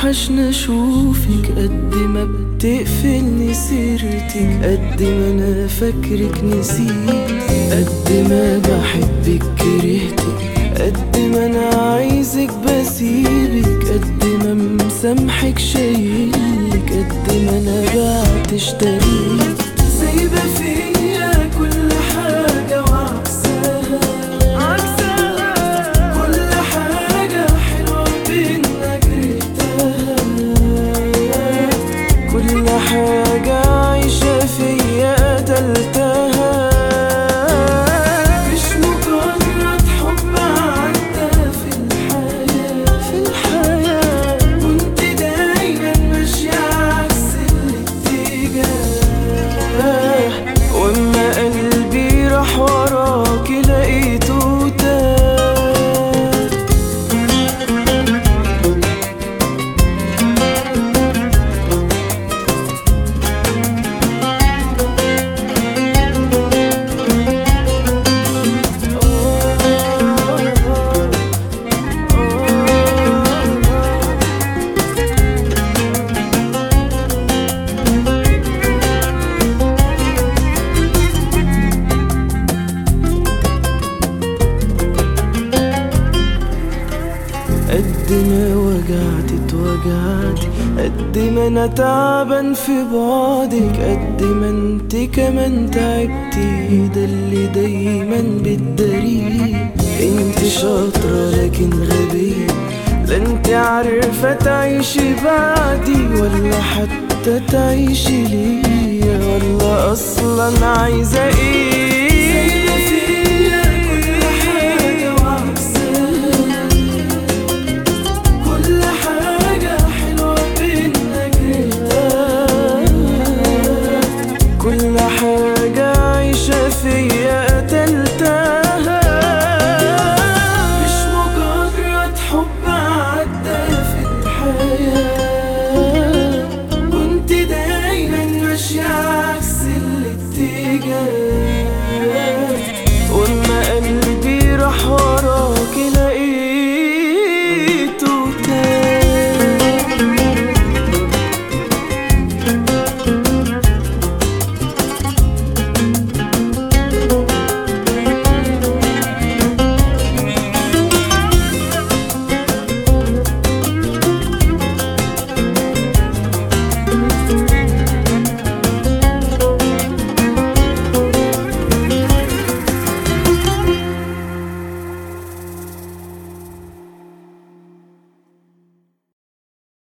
بيوحشنا اشوفك قد ما بتقفلني سيرتك قد ما انا فاكرك نسيت قد ما بحبك كرهتك قد ما انا عايزك بسيبك قد ما مسامحك شايلك قد ما انا بعت اشتريت سايبة فيا كل حاجة وعكسها عكسها كل حاجة حلوة بينا كرهتها كل حاجة عايشة فيا قتلتها مش مجرد حب عدى في الحياة في الحياة كنت دايما ماشية عكس الاتجاه واما قلبي راح وراكي لقيته تاه قد ما وجعت اتوجعت قد ما انا تعبان في بعدك قد ما انت كمان تعبتي ده اللي دايما بتداريه انت شاطرة لكن غبية لا انت عارفة تعيشي بعدي ولا حتى تعيشي ليا ولا اصلا عايزة ايه